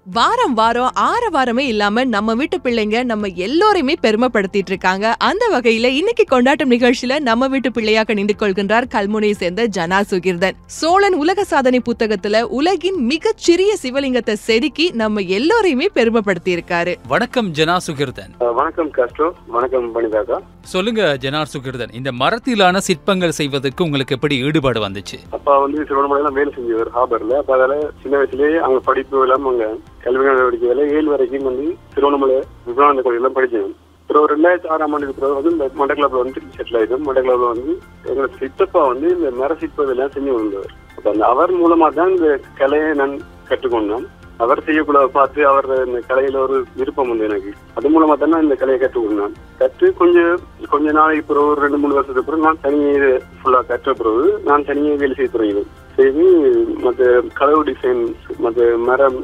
வாரம் வாரம் ஆற வாரமே இல்லாம நம்ம வீட்டு பிள்ளைங்க நம்ம எல்லோரையுமே பெருமைப்படுத்திட்டு இருக்காங்க அந்த வகையில இன்னைக்கு கொண்டாட்டம் நிகழ்ச்சியில நம்ம வீட்டு பிள்ளையாக நின்று கொள்கின்றார் கல்முனையை சேர்ந்த ஜனா சுகிர்தன் சோழன் உலக சாதனை புத்தகத்துல உலகின் மிகச் சிறிய சிவலிங்கத்தை செதுக்கி நம்ம எல்லோரையுமே பெருமைப்படுத்தி இருக்காரு வணக்கம் ஜனா சுகிர்தன் அஹ் வணக்கம் காஸ்ட்ரோ வணக்கம் பணிதாக்கா சொல்லுங்க ஜனார் சுகிர்தன் இந்த மரத்திலான சிற்பங்கள் செய்வதற்கு உங்களுக்கு எப்படி ஈடுபாடு வந்துச்சு அப்பா வந்து திருவண்ணாமலையில வேலை செஞ்சவர் ஹாபர்ல அப்ப அதில் சின்ன வயசுலயே அங்க படிப்பு எல்லாம் அங்க கல்வி நடவடிக்கையில ஏழு வரைக்கும் வந்து திருவண்ணாமலை விவேகானந்த கோயிலாம் படிச்சேன் அப்புறம் ரெண்டாயிரத்தி ஆறாம் ஆண்டுக்கு பிறகு வந்து இந்த மண்டக்கிளப்ல வந்து செட்டில் ஆயிடும் மண்டக்கிளப்ல வந்து எங்க சித்தப்பா வந்து இந்த மர சிற்பதெல்லாம் செஞ்சு வந்தவர் அப்ப அந்த அவர் மூலமா தான் இந்த கலையை நான் கற்றுக்கொண்டேன் அவர் செய்யக்கூட பார்த்து அவர் இந்த கலையில ஒரு விருப்பம் வந்து எனக்கு அது மூலமா தான் நான் இந்த கலையை கற்றுக்கொண்டேன் கற்று கொஞ்சம் கொஞ்ச நாளைக்கு பிறகு ஒரு ரெண்டு மூணு வருஷத்துக்கு பிறகு நான் தனியே ஃபுல்லா கற்ற பிறகு நான் தனியே வேலை செய்ய தொடங்கினேன் செய்து மற்ற கதவு டிசைன்ஸ் மற்ற மரம்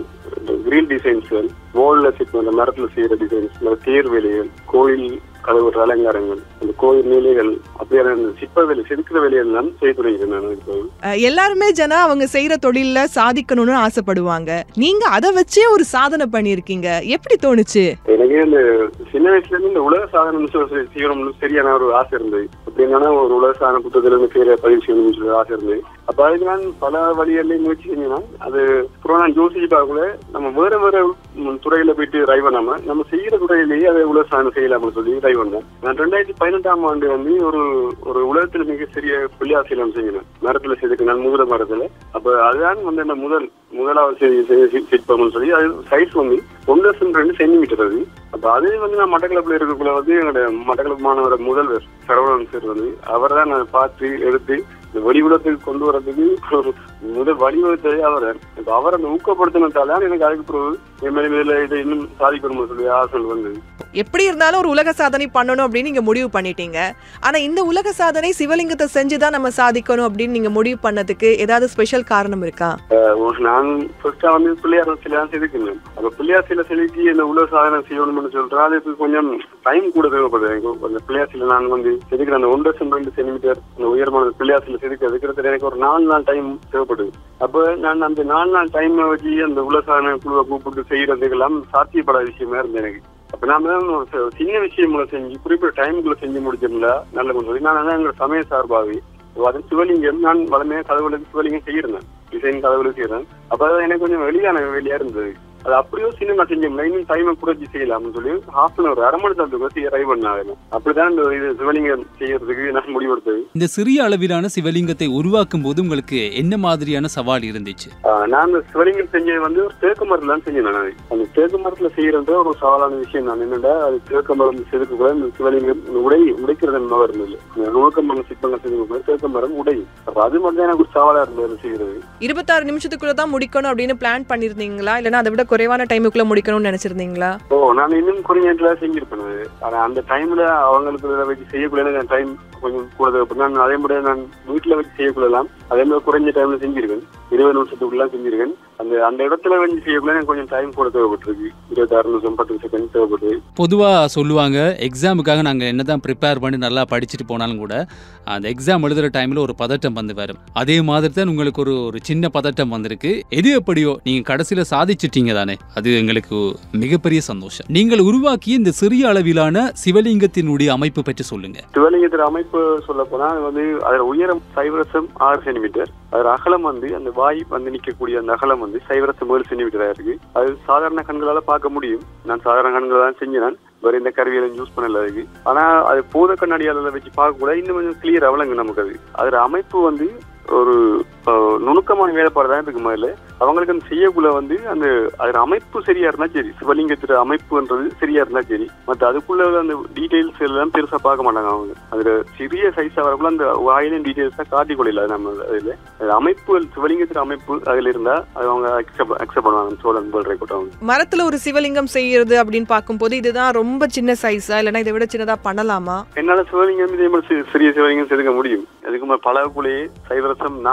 கிரீல் டிசைன்ஸ் வால்ல சிற்பம் அந்த மரத்துல செய்யற டிசைன்ஸ் மற்ற தேர் வேலைகள் கோயில் கதவு அலங்காரங்கள் அந்த கோயில் நிலைகள் அப்படியான அந்த சிற்ப வேலை செதுக்கிற வேலைகள் நான் செய்ய தொடங்கினேன் நான் இப்போ அஹ் எல்லாருமே ஜனா அவங்க செய்யற தொழில்ல சாதிக்கணும்னு ஆசைப்படுவாங்க நீங்க அதை வச்சே ஒரு சாதனை பண்ணிருக்கீங்க எப்படி தோணுச்சு எனக்கு இந்த சின்ன வயசுல இருந்து இந்த உலக சாதனம் சொ- செய்யணும்னு சரியான ஒரு ஆசை இருந்தது அப்படி என்னன்னா ஒரு உலக சாதன புத்தகத்துல இருந்து பேரை பதிவு செய்யணும்னு சொல்லி ஆசை இருந்தது அப்ப அதுக்கு நான் பல வழிகளிலையும் முயற்சி செஞ்சேன்னா அது அப்புறம் நான் யோசிச்சு பார்க்கல நம்ம வேற வேற ம், துறையில போயிட்டு ட்ரை பண்ணாம நம்ம செய்யற துறையிலேயே அதை உலக சாதனம் செய்யலாம்னு சொல்லி ட்ரை பண்ணேன் நான் ரெண்டாயிரத்தி பதினெட்டாம் ஆண்டு வந்து ஒரு ஒரு உலகத்துல மிக சிறிய பிள்ளையாசீலம் செஞ்சேன் மரத்துல செய்துக்கு நான் முதல மரத்துல அப்ப அதுதான் வந்து என்ன முதல் முதலாவது செ- செ- செ- சிற்பம்னு சொல்லி அது சைஸ் வந்து ஒன்று தசம் ரெண்டு சென்டிமீட்டர் அது அப்ப அது வந்து நான் மட்டக்களப்புல இருக்கக்குள்ள வந்து என்னோட மட்டக்களப்பு மாணவர் முதல்வர் சரவணன் சார் வந்து அவரை தான் நான் பார்த்து எடுத்து இந்த வெளியுலகத்துக்கு கொண்டு வரதுக்கு ஒரு முதல் வழிவகுத்ததே அவர் இப்ப அவர் அந்த ஊக்கப்படுத்தினதால எனக்கு அதுக்கு பிறகு என் மேல மேல இதை இன்னும் சாதிக்கணும்னு சொல்லி ஆசை வந்தது எப்படி இருந்தாலும் ஒரு உலக சாதனை பண்ணணும் அப்படின்னு நீங்க முடிவு பண்ணிட்டீங்க ஆனா இந்த உலக சாதனை சிவலிங்கத்தை செஞ்சுதான் நம்ம சாதிக்கணும் அப்படின்னு நீங்க முடிவு பண்ணதுக்கு ஏதாவது ஸ்பெஷல் காரணம் இருக்கா ஒரு நான் ஃபர்ஸ்டா வந்து பிள்ளையார் சிலை தான் செதுக்கினேன் அப்ப பிள்ளையார் சிலை செதுக்கி இந்த உலக சாதனை செய்யணும்னு சொல்றேன் அதுக்கு கொஞ்சம் டைம் கூட தேவைப்படுது எனக்கு அந்த பிள்ளையார் சிலை நான் வந்து செதுக்கிற அந்த ஒன்றரை சென்ட் ரெண்டு சென்டிமீட்டர் அந்த உயரமான பிள்ளையார் சிலை செதுக்கிறது கிட்டத்தட்ட எனக்கு ஒரு நாலு நாள் டைம் தேவைப்படுது அப்ப நான் அந்த நாலு நாள் டைம் வச்சு அந்த உலக சாதனை குழுவை கூப்பிட்டு செய்யறதுக்கெல்லாம் சாத்தியப்படாத விஷயமா இருந்தது எனக்கு அப்ப நாம தான் ஒரு சி- சின்ன விஷயங்களை செஞ்சு குறிப்பிட்ட டைமுக்குள்ள செஞ்சு முடிச்சிருந்தா நல்ல கொண்டு சொல்லி நான் அதான் எங்க சமய சார்பாகவே அது சிவலிங்கம் நான் வளமையா கதவுகளுக்கு சிவலிங்கம் செய்யிருந்தேன் டிசைன் கதவுகளுக்கு செய்யறேன் அப்ப அது எனக்கு கொஞ்சம் வெளியான வேலையா இருந்தது அது அப்படியோ சினிமா செஞ்சோம்னா இன்னும் டைமை குறைச்சி செய்யலாம்னு சொல்லி ஹாஃப் அன் அவர் அரை மணி நேரத்துக்கு செய்ய ட்ரை பண்ணாங்க அப்படிதான் இந்த இது சிவலிங்கம் செய்யறதுக்கு நான் முடிவெடுத்தது இந்த சிறிய அளவிலான சிவலிங்கத்தை உருவாக்கும் போது உங்களுக்கு என்ன மாதிரியான சவால் இருந்துச்சு ஆஹ் நான் அந்த சிவலிங்கம் செஞ்சது வந்து ஒரு தேக்கு மரத்துல தான் செஞ்சேன் நான் அது. அந்த தேக்கு மரத்துல செய்யறது ஒரு சவாலான விஷயம் நான் என்னடா அது தேக்கு மரம் செதுக்க கூட இந்த சிவலிங்கம் இந்த உடை உடைக்கிறது என்னவா இருந்தது இந்த நுணுக்கம் மரம் சிற்பங்கள் செதுக்க கூட தேக்கு மரம் உடை அப்ப அது மட்டும் தான் எனக்கு ஒரு சவாலா இருந்தது அது செய்யறது இருபத்தாறு நிமிஷத்துக்குள்ள தான் முடிக்கணும் அப்படின்னு பிளான் பண்ணிருந்தீங்களா இல்லைன்னா அதை விட குறைவான டைமுக்குள்ள முடிக்கணும்னு நினைச்சிருந்தீங்களா ஓ நான் இன்னும் குறைஞ்ச நேரத்துல செஞ்சிருப்பேன் அது. ஆனா அந்த டைம்ல அவங்களுக்கு இதை வச்சு செய்யக்கூடாது டைம் கொஞ்சம் கூட தேவைப்படும் நான் அதே மாதிரி நான் வீட்டுல வச்சு செய்யக்கூடலாம் அதே மாதிரி குறைஞ்ச டைம்ல செஞ்சிருக்கேன் இருபது நிமிஷத்துக்குள்ள செஞ்சிருக்கேன் அந்த அந்த இடத்துல வச்சு செய்யக்கூட எனக்கு கொஞ்சம் டைம் கூட தேவைப்பட்டிருக்கு இருபத்தாறு நிமிஷம் பத்து செகண்ட் தேவைப்படுது பொதுவா சொல்லுவாங்க எக்ஸாமுக்காக நாங்க என்னதான் ப்ரிப்பேர் பண்ணி நல்லா படிச்சுட்டு போனாலும் கூட அந்த எக்ஸாம் எழுதுற டைம்ல ஒரு பதட்டம் வந்து வரும் அதே மாதிரி தான் உங்களுக்கு ஒரு ஒரு சின்ன பதட்டம் வந்திருக்கு எது எப்படியோ நீங்க கடைசியில சாதிச்சிட்டீங்க தானே அது எங்களுக்கு மிகப்பெரிய சந்தோஷம் நீங்கள் உருவாக்கிய இந்த சிறிய அளவிலான சிவலிங்கத்தினுடைய அமைப்பு பற்றி சொல்லுங்க சிவலிங்கத்தின் அமைப்பு சொல்ல போனா அது வந்து அதோட உயரம் சைவரசம் ஆறு சென்டிமீட்டர் அதோட அகலம் வந்து அந்த வாய் வந்து நிக்கக்கூடிய அந்த அகலம் வந்து சைவரசம் ஏழு சென்டிமீட்டரா இருக்கு அது சாதாரண கண்களால பார்க்க முடியும் நான் சாதாரண கண்களால தான் செஞ்சேன் வேற எந்த கருவியெல்லாம் யூஸ் பண்ணல அதுக்கு ஆனா அது பூத கண்ணாடியால வச்சு பார்க்க கூட இன்னும் கொஞ்சம் கிளியர் அவலங்க நமக்கு அது அதோட அமைப்பு வந்து ஒரு அஹ், நுணுக்கமான வேலைப்பாடு தான் இருக்கு முதல்ல அவங்களுக்கு அந்த செய்யக்குள்ள வந்து அந்த அதோட அமைப்பு சரியா இருந்தா சரி சிவலிங்கத்தோட அமைப்புன்றது சரியா இருந்தா சரி மத்த அதுக்குள்ள உள்ள அந்த டீடைல்ஸ் எல்லாம் பெருசா பார்க்க மாட்டாங்க அவங்க அதுல சிறிய சைஸா வரக்குள்ள அந்த வாயிலும் டீடைல்ஸா காட்டிக் கொள்ளல நம்ம அதுல அது அமைப்பு சிவலிங்கத்தோட அமைப்பு அதுல இருந்தா அது அவங்க அக்செப்ட் அக்செப்ட் பண்ணுவாங்க சோழன் போல் ரெக்கார்ட் அவங்க மரத்துல ஒரு சிவலிங்கம் செய்யறது அப்படின்னு பார்க்கும்போது இதுதான் ரொம்ப சின்ன சைஸா இல்லைன்னா இதை விட சின்னதா பண்ணலாமா என்னால சிவலிங்கம் இதே மாதிரி சி- சிறிய சிவலிங்கம் செதுக்க முடியும் அதுக்கு மேல பழகுக்குள்ளேயே சைவரசம் நாலு சென்டிமீட்டர்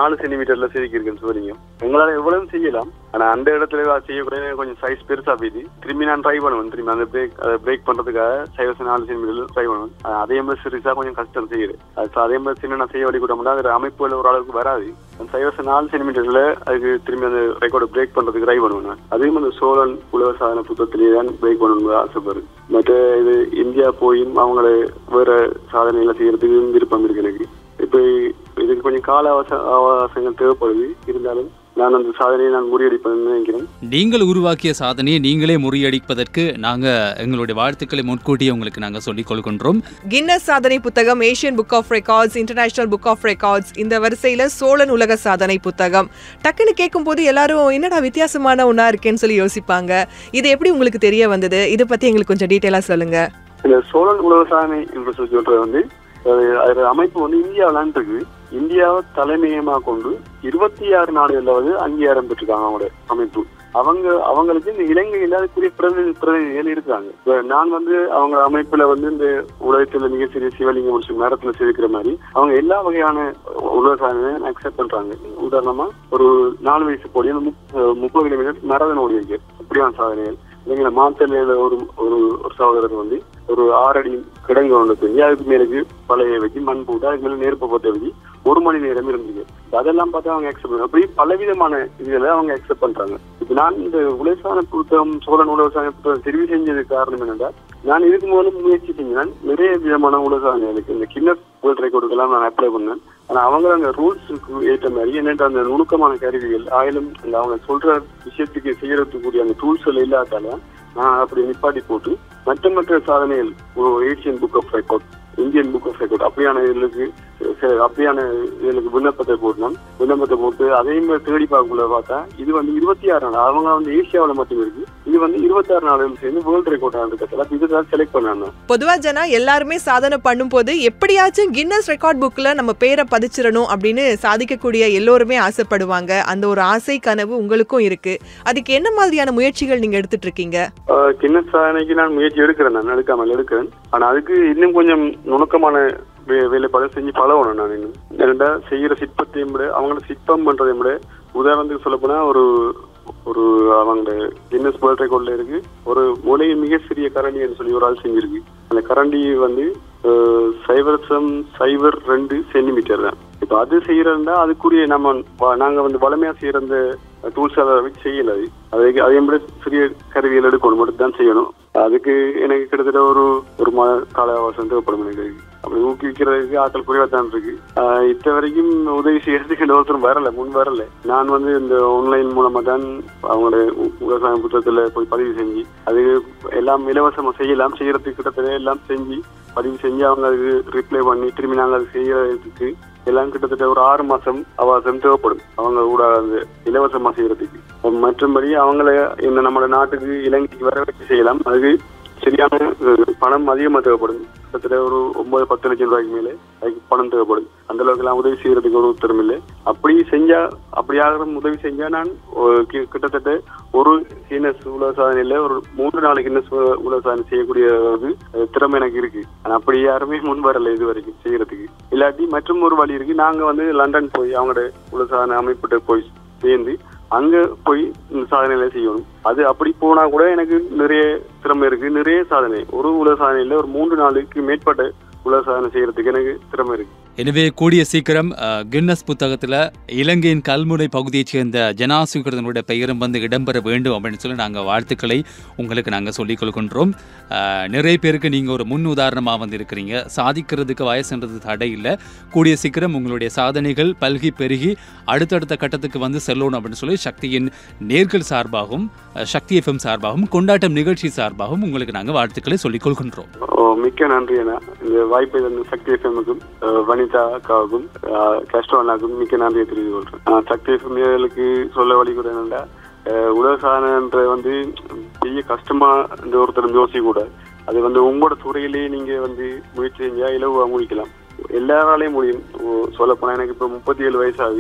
சென்டிமீட்டர்ல செதுக்கியிருக்கேன் சிவலிங்கம் எங்களால எவ்வளவு செய்யலாம் ஆனா அந்த இடத்துல செய்யக்கூடிய கொஞ்சம் சைஸ் பெருசா போயிது திரும்பி நான் ட்ரை பண்ணுவேன் திரும்பி அந்த பிரேக் அதை பிரேக் பண்றதுக்காக சைவச நாலு சென்டிமீட்டர் ட்ரை பண்ணுவேன் ஆனா அதே மாதிரி சிறுசா கொஞ்சம் கஷ்டம் செய்யுது அது அதே மாதிரி சின்ன நான் செய்ய வழி கூட முடியாது அது அமைப்புல ஒரு அளவுக்கு வராது அந்த சைவச நாலு சென்டிமீட்டர்ல அதுக்கு திரும்பி அந்த ரெக்கார்டு பிரேக் பண்றதுக்கு ட்ரை பண்ணுவேன் நான். அதையும் அந்த சோழன் உலக சாதன புத்தகத்திலேயே தான் பிரேக் பண்ணணும்னு ஆசைப்படுறேன் மற்ற இது இந்தியா போயும் அவங்கள வேற சாதனைகளை செய்யறதுக்கு விருப்பம் இருக்கு எனக்கு இப்ப இதுக்கு கொஞ்சம் கால அவச அவகாசங்கள் தேவைப்படுது இருந்தாலும் நான் அந்த சாதனையை நான் முறியடிப்பேன்னு நினைக்கிறேன் நீங்கள் உருவாக்கிய சாதனையை நீங்களே முறியடிப்பதற்கு நாங்க எங்களுடைய வாழ்த்துக்களை முன்கூட்டியே உங்களுக்கு நாங்க சொல்லிக் கொள்கின்றோம் கின்னஸ் சாதனை புத்தகம் Asian book of records international book of records இந்த வரிசையில சோழன் உலக சாதனை புத்தகம் டக்குன்னு கேட்கும்போது எல்லாரும் என்னடா வித்தியாசமான ஒண்ணா இருக்கேன்னு சொல்லி யோசிப்பாங்க இது எப்படி உங்களுக்கு தெரிய வந்தது இதை பத்தி எங்களுக்கு கொஞ்சம் டீட்டெயிலா சொல்லுங்க இந்த சோழன் உலக சாதனை என்று சொல்லி சொல்றது வந்து அது அதோட அமைப்பு வந்து இந்தியாவிலான் இருக்கு இந்தியாவை தலைமையமா கொண்டு இருபத்தி ஆறு நாடுகள்ல வந்து அங்கீகாரம் பெற்றிருக்காங்க அவங்களோட அமைப்பு அவங்க அவங்களுக்கு இந்த இலங்கையில அதுக்குரிய பிரதி பிரதிநிதிகள் இருக்காங்க இப்ப நான் வந்து அவங்க அமைப்புல வந்து இந்த உலகத்துல மிக சிறிய சிவலிங்கம் ஒரு நேரத்துல செதுக்கிற மாதிரி அவங்க எல்லா வகையான உலக சாதனையும் அக்செப்ட் பண்றாங்க உதாரணமா ஒரு நாலு வயசு போடி அந்த முப்ப- முப்பது கிலோமீட்டர் மரதன் ஓடி இருக்கு அப்படியான சாதனைகள் இல்லைங்களா மாத்தலையில ஒரு ஒரு ஒரு சகோதரர் வந்து ஒரு ஆறடி கிடங்கு ஒன்று செஞ்சு அதுக்கு மேலுக்கு பழைய வச்சு மண் போட்டு அதுக்கு மேல நெருப்பு போட்டு வச்சு ஒரு மணி நேரம் இருந்தது அதெல்லாம் பார்த்து அவங்க அக்செப்ட் பண்ணுவாங்க அப்படி பலவிதமான இதுகளை அவங்க அக்செப்ட் பண்றாங்க இப்ப நான் இந்த உலகசான புத்தகம் சோழன் உலகசான புத்தகம் தெரிவு செஞ்சதுக்கு காரணம் என்னன்னா நான் இதுக்கு முதல்ல முயற்சி செஞ்சேன் நிறைய விதமான உலகசானைகளுக்கு இந்த கின்னஸ் வேர்ல்ட் ரெக்கார்டுக்கெல்லாம் நான் அப்ளை பண்ணேன் ஆனா அவங்க அந்த ரூல்ஸுக்கு ஏற்ற மாதிரி என்னென்ற அந்த நுணுக்கமான கருவிகள் ஆயிலும் அந்த அவங்க சொல்ற விஷயத்துக்கு செய்யறதுக்குரிய அந்த டூல்ஸ்கள் இல்லாதால நான் அப்படி நிப்பாட்டி போட்டு மற்ற மற்ற சாதனைகள் Asian book of record Indian book of record அப்படியான இதுகளுக்கு சில- அப்படியான இதுகளுக்கு விண்ணப்பத்தை போட்டோம் விண்ணப்பத்தை போட்டு அதையும் தேடி பார்க்கக்குள்ள பார்த்தா இது வந்து இருபத்தி ஆறு நாள் அவங்க வந்து ஏசியாவில் மட்டும் இருக்கு இது வந்து இருபத்தாறு நாடுகள் சேர்ந்து வேர்ல்டு ரெக்கார்ட் ஆனதுக்கு இதுதான் செலக்ட் பண்ணாங்க பொதுவா ஜனா எல்லாருமே சாதனை பண்ணும்போது எப்படியாச்சும் கின்னஸ் ரெக்கார்ட் புக்ல நம்ம பேரை பதிச்சிடணும் அப்படின்னு சாதிக்கக்கூடிய எல்லோருமே ஆசைப்படுவாங்க அந்த ஒரு ஆசை கனவு உங்களுக்கும் இருக்கு அதுக்கு என்ன மாதிரியான முயற்சிகள் நீங்க எடுத்துட்டு இருக்கீங்க ஆஹ் கின்னஸ் சாதனைக்கு நான் முயற்சி எடுக்கிறேன் நான் எடுக்காமல் எடுக்கிறேன் ஆனா அதுக்கு இன்னும் கொஞ்சம் நுணுக்கமான வே- வேலைப்பாடு செஞ்சு பழகணும் நான் இன்னும் ஏன்னா செய்யற சிற்பத்தையும் விட அவங்கள சிற்பம் பண்றதையும் விட உதாரணத்துக்கு சொல்ல போனா ஒரு ஒரு அவங்க கின்னஸ் வேர்ல்ட் ரெக்கார்ட்ல இருக்கு ஒரு உலகின் மிக சிறிய கரண்டின்னு சொல்லி ஒரு ஆள் செஞ்சிருக்கு அந்த கரண்டி வந்து ஆஹ், சைவரசம் சைவர் ரெண்டு சென்டிமீட்டர் தான் இப்ப அது செய்யறதுனா அதுக்குரிய நம்ம வ- நாங்க வந்து வளமையா செய்யற அந்த டூல்ஸ் அதை வச்சு செய்யல அது அதுக்கு அதே மாதிரி சிறிய கருவிகள் எடுக்கணும் மட்டும் தான் செய்யணும் அதுக்கு எனக்கு கிட்டத்தட்ட ஒரு ஒரு மாத கால அவகாசம் தேவைப்படும் எனக்கு அப்படி ஊக்குவிக்கிறதுக்கு ஆட்கள் குறைவா தான் இருக்கு ஆஹ் இத்த வரைக்கும் உதவி செய்யறதுக்கு இந்த ஒருத்தரும் வரல முன் வரல நான் வந்து இந்த ஆன்லைன் மூலமா தான் அவங்களோட உ- விவசாய புத்தகத்துல போய் பதிவு செஞ்சு அது எல்லாம் இலவசமா செய்யலாம் செய்யறதுக்கு கிட்டத்தட்ட எல்லாம் செஞ்சு பதிவு செஞ்சு அவங்க அதுக்கு ரிப்ளை பண்ணி திரும்பி நாங்கள் அது செய்யறதுக்கு எல்லாம் கிட்டத்தட்ட ஒரு ஆறு மாசம் அவகாசம் தேவைப்படும் அவங்க கூட அந்த இலவசமா செய்யறதுக்கு மற்றபடி அவங்கள இந்த நம்ம நாட்டுக்கு இலங்கைக்கு வர வச்சு செய்யலாம் அதுக்கு சரியான அஹ், பணம் அதிகமா தேவைப்படும் கிட்டத்தட்ட ஒரு ஒன்பது பத்து லட்சம் ரூபாய்க்கு மேலே அதுக்கு பணம் தேவைப்படும் அந்த அளவுக்கு எல்லாம் உதவி செய்யறதுக்கு ஒரு உத்தரம் இல்லை அப்படி செஞ்சா அப்படியாக உதவி செஞ்சா நான் ஒரு கி- கிட்டத்தட்ட ஒரு கின்னஸ் உலக சாதனையில ஒரு மூன்று நாலு கின்னஸ் உல- உலக சாதனை செய்யக்கூடிய ஒரு அஹ், திறமை எனக்கு இருக்கு ஆனா அப்படி யாருமே முன் வரல இது வரைக்கும் செய்யறதுக்கு இல்லாட்டி மற்றும் ஒரு வழி இருக்கு நாங்க வந்து லண்டன் போய் அவங்களோட உலக சாதனை அமைப்பிட்ட போய் சேர்ந்து அங்க போய் இந்த சாதனைகளை செய்யணும் அது அப்படி போனா கூட எனக்கு நிறைய திறமை இருக்கு நிறைய சாதனை ஒரு உலக சாதனையில ஒரு மூன்று நாளுக்கு மேற்பட்ட உலக சாதனை செய்யறதுக்கு எனக்கு திறமை இருக்கு எனவே கூடிய சீக்கிரம் அஹ், கின்னஸ் புத்தகத்துல இலங்கையின் கல்முனை பகுதியைச் சேர்ந்த ஜனாசுகிருதனுடைய பெயரும் வந்து இடம்பெற வேண்டும் அப்படின்னு சொல்லி நாங்க வாழ்த்துக்களை உங்களுக்கு நாங்க சொல்லிக் கொள்கின்றோம் அஹ், நிறைய பேருக்கு நீங்க ஒரு முன் உதாரணமா வந்து இருக்கிறீங்க சாதிக்கிறதுக்கு வயசுன்றது தடை இல்லை கூடிய சீக்கிரம் உங்களுடைய சாதனைகள் பல்கி பெருகி அடுத்தடுத்த கட்டத்துக்கு வந்து செல்லணும் அப்படின்னு சொல்லி சக்தியின் நேர்கள் சார்பாகவும் அஹ், சக்தி எஃப்எம் சார்பாகவும் கொண்டாட்டம் நிகழ்ச்சி சார்பாகவும் உங்களுக்கு நாங்க வாழ்த்துக்களை சொல்லிக் கொள்கின்றோம் ஓ, மிக்க நன்றி அண்ணா இந்த வாய்ப்பை தந்த சக்தி எஃப்எம்முக்கும் வனிதா அக்காவுக்கும் கஷ்டம் அண்ணாக்கும் மிக்க நன்றியை தெரிவித்துக் கொள்றேன் நான் சக்தி எஃப்எம்களுக்கு சொல்ல வழிகூட என்னன்னா அஹ், உலக சாதனைன்ற வந்து பெரிய கஷ்டமா இந்த ஒருத்தர் யோசிக்க கூட அது வந்து உங்களோட துறையிலேயே நீங்க வந்து முயற்சி செஞ்சா இலவா முடிக்கலாம் எல்லாராலையும் முடியும் சொல்ல போனா எனக்கு இப்ப முப்பத்தி ஏழு வயசாகுது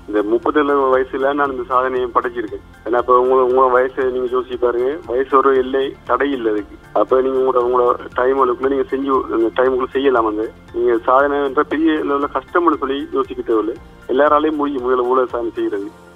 இந்த முப்பத்தேழு வயசுல நான் இந்த சாதனையை படைச்சிருக்கேன் ஏன்னா இப்ப உங்க உங்களோட வயசை நீங்க யோசிச்சு பாருங்க வயசு ஒரு எல்லை தடை இல்லை அதுக்கு அப்ப நீங்க உங்களோட உங்களோட டைம் அளவுக்குள்ள நீங்க செஞ்சு அந்த டைமுக்குள்ள செய்யலாம் வந்து நீங்க சாதனைன்ற பெரிய லெவலில் கஷ்டம்னு சொல்லி யோசிக்க தேவையில்லை எல்லாராலையும் முடியும் முதல்ல உலக சாதனை செய்யறது